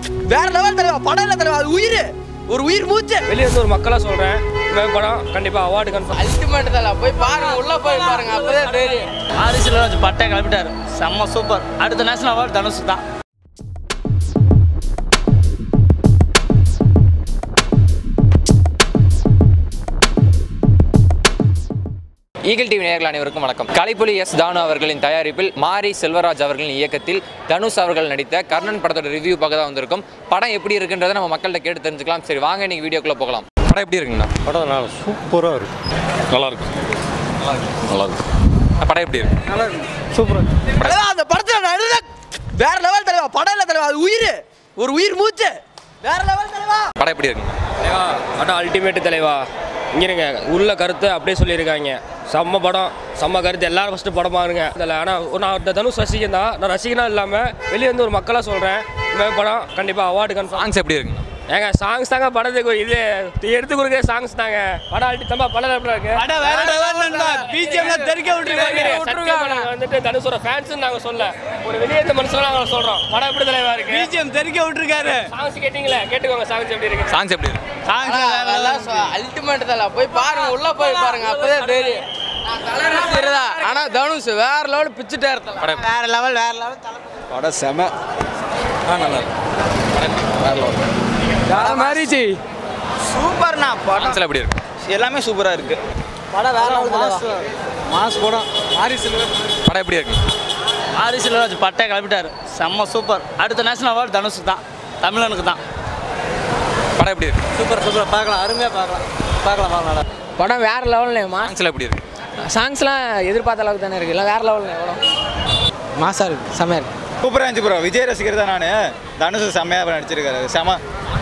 வேற லெவல் தலைவா படம் இல்ல தலைவா அது உயிர் ஒரு உயிர் மூச்சு வெளியே வந்து ஒரு மக்களாக சொல்கிறேன் இந்த படம் கண்டிப்பாக அவார்டு கன்ஃபார்ம் அல்டிமேட் தலை போய் பாருங்க உள்ள போய் பாருங்க அப்பதான் தெரியும் ஆரிசில் வச்சு பட்டை கிளப்பிட்டாரு செம்ம சூப்பர் அடுத்த நேஷனல் அவார்டு தனுஷ் தான் ஈகிள் டிவி நேயர்கள் அனைவருக்கும் வணக்கம் கலைப்புலி எஸ் தானு அவர்களின் தயாரிப்பில் மாரி செல்வராஜ் அவர்களின் இயக்கத்தில் தனுஷ் அவர்கள் நடித்த கர்ணன் படத்தோட ரிவ்யூ பார்க்க தான் வந்திருக்கும் படம் எப்படி இருக்குன்றதை நம்ம மக்கள்கிட்ட கேட்டு தெரிஞ்சுக்கலாம் சரி வாங்க இன்னைக்கு வீடியோக்குள்ள போகலாம் படம் எப்படி இருக்குங்கண்ணா படம் நல்லா சூப்பராக இருக்கு நல்லா இருக்கு நல்லா இருக்கு படம் எப்படி இருக்கு தலைவா அந்த படத்துல நடுல வேற லெவல் தலைவா படம் இல்ல தலைவா அது உயிர் ஒரு உயிர் மூச்சு வேற லெவல் தலைவா படம் எப்படி இருக்குங்க தலைவா படம் அல்டிமேட் தலைவா இங்கிருங்க உள்ள கருத்தை அப்படியே சொல்லியிருக்காங்க செம்ம படம் செம்ம கருத்து எல்லாரும் ஃபஸ்ட்டு படம் பாருங்க அதில் ஆனால் நான் இந்த தனுஷ் ரசிகன் தான் நான் ரசிகனா இல்லாமல் வெளியே வந்து ஒரு மக்களாக சொல்கிறேன் இந்த படம் கண்டிப்பாக அவார்டு கன்ஃபார்ம் சாங்ஸ் எப்படி இருக்குங்க ஏங்க சாங்ஸ் தாங்க படத்துக்கு இது எடுத்து கொடுக்குற சாங்ஸ் தாங்க படம் அல்டி தம்பா படம் எப்படி இருக்கு சத்தியமா நாங்க வந்துட்டு தனுஷோட ஃபேன்ஸ் நாங்க சொல்ல ஒரு வெளியே இந்த மனுஷன் நாங்க சொல்றோம் படம் எப்படி தலைவா இருக்கு பிஜிஎம் தெரிக்க விட்டுருக்காரு சாங்ஸ் கேட்டீங்களா கேட்டுக்கோங்க சாங்ஸ் எப்படி இருக்கு சாங்ஸ் எப்படி இருக்கு அல்டிமேட் தலை போய் பாருங்க உள்ள போய் பாருங்க அப்பதான் தெரியும் நான் தலை ரசிகர்தான். ஆனா தனுஷ் வேற லெவல் பிச்சுட்டே இருந்தேன் படம் வேற லெவல் வேற லெவல் படம் செம ஆ நல்லா மாறிச்சு சூப்பர்ண்ணா படம் சாங்ஸ்ல எப்படி இருக்கு எல்லாமே சூப்பராக இருக்கு படம் வேற லெவல் மாஸ் படம் படம் எப்படி இருக்கு ஆரிசில் வச்சு பட்டை கிளப்பிட்டாரு செம்ம சூப்பர் அடுத்த நேஷனல் அவார்டு தனுஷ் தான் தமிழனுக்கு தான் படம் எப்படி இருக்கு சூப்பர் சூப்பர் பார்க்கலாம் அருமையாக பார்க்கலாம் பார்க்கலாம் பார்க்கலாம் படம் வேற லெவல்லையுமா சாங்ஸ்ல எப்படி இருக்கு சாங்ஸ்லாம் எதிர்பார்த்த அளவுக்கு தானே இருக்கு இல்லை வேற லெவலில் எவ்வளோ மாசா இருக்கு செம்மையா இருக்கு சூப்பராக இருந்துச்சு ப்ரோ விஜய் ரசிகர் தான் நான் தனுஷ் செம்மையாக நடிச்சிருக்காரு செம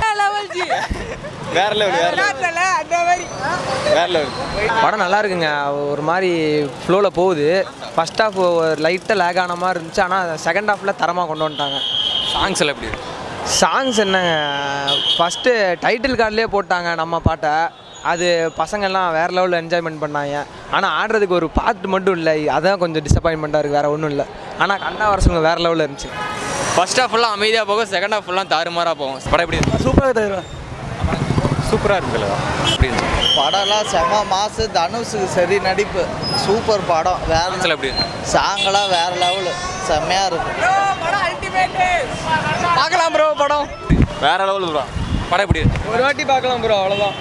வேற லெவல் வேற லெவல் வேற லெவல் படம் நல்லா இருக்குங்க ஒரு மாதிரி ஃப்ளோவில் போகுது ஃபர்ஸ்ட் ஹாஃப் லைட்டாக லேக் ஆன மாதிரி இருந்துச்சு ஆனால் செகண்ட் ஹாஃபில் தரமாக கொண்டு வந்துட்டாங்க சாங்ஸ்ல எப்படி இருக்கு சாங்ஸ் என்னங்க ஃபஸ்ட்டு டைட்டில் கார்ட்லேயே போட்டாங்க நம்ம பாட்டை அது பசங்கள்லாம் வேறு லெவலில் என்ஜாய்மெண்ட் பண்ணாங்க ஆனால் ஆடுறதுக்கு ஒரு பாட்டு மட்டும் இல்லை அதான் கொஞ்சம் டிசப்பாயின்மெண்ட்டாக இருக்குது வேறு ஒன்றும் இல்லை ஆனால் கண்ணா வரசவங்க வேறு லெவலில் இருந்துச்சு ஃபர்ஸ்ட் ஹாஃப் ஃபுல்லாக அமைதியாக போகும் செகண்ட் ஹாஃப் ஃபுல்லாக தாறுமாறாக போகும் படம் எப்படி இருக்கு சூப்பராக தருவா சூப்பராக இருக்குல்ல எப்படி இருக்கு படம்லாம் செம மாசு தனுஷுக்கு சரி நடிப்பு சூப்பர் படம் வேற சாங்ஸ்ல எப்படி இருக்கு சாங்கெல்லாம் வேற லெவலு செம்மையா இருக்கும் பார்க்கலாம் ப்ரோ படம் வேற லெவல் ப்ரோ படம் எப்படி இருக்கு ஒரு வாட்டி பார்க்கலாம் ப்ரோ அவ்வளோதான்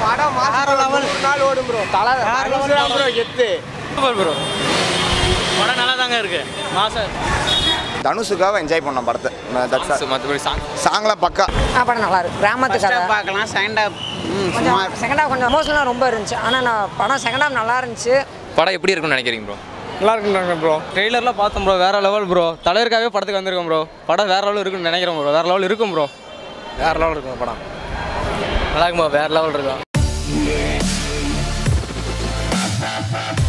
படம் நல்லா தாங்க இருக்கு மாசம் தனுஷுக்காக என்ஜாய் பண்ணோம் படத்தை சாங்ஸ் மற்றபடி சாங் சாங்லாம் பக்கா ஆ படம் நல்லா இருக்கு கிராமத்து கதை பார்க்கலாம் செகண்ட் ஹாஃப் கொஞ்சம் செகண்ட் ஹாஃப் கொஞ்சம் எமோஷனலாக ரொம்ப இருந்துச்சு ஆனால் நான் படம் செகண்ட் ஹாஃப் நல்லா இருந்துச்சு படம் எப்படி இருக்கும்னு நினைக்கிறீங்க ப்ரோ நல்லா இருக்குன்றாங்க ப்ரோ ட்ரெய்லர்லாம் பார்த்தோம் ப்ரோ வேற லெவல் ப்ரோ தலைவருக்காகவே படத்துக்கு வந்திருக்கோம் ப்ரோ படம் வேற லெவல் இருக்குன்னு நினைக்கிறோம் ப்ரோ வேற லெவல் இருக்கும் ப்ரோ வேற லெவல் இருக்கும் படம் நல்லா இருக்கும் ப்ரோ வேற லெவல் இருக்கும்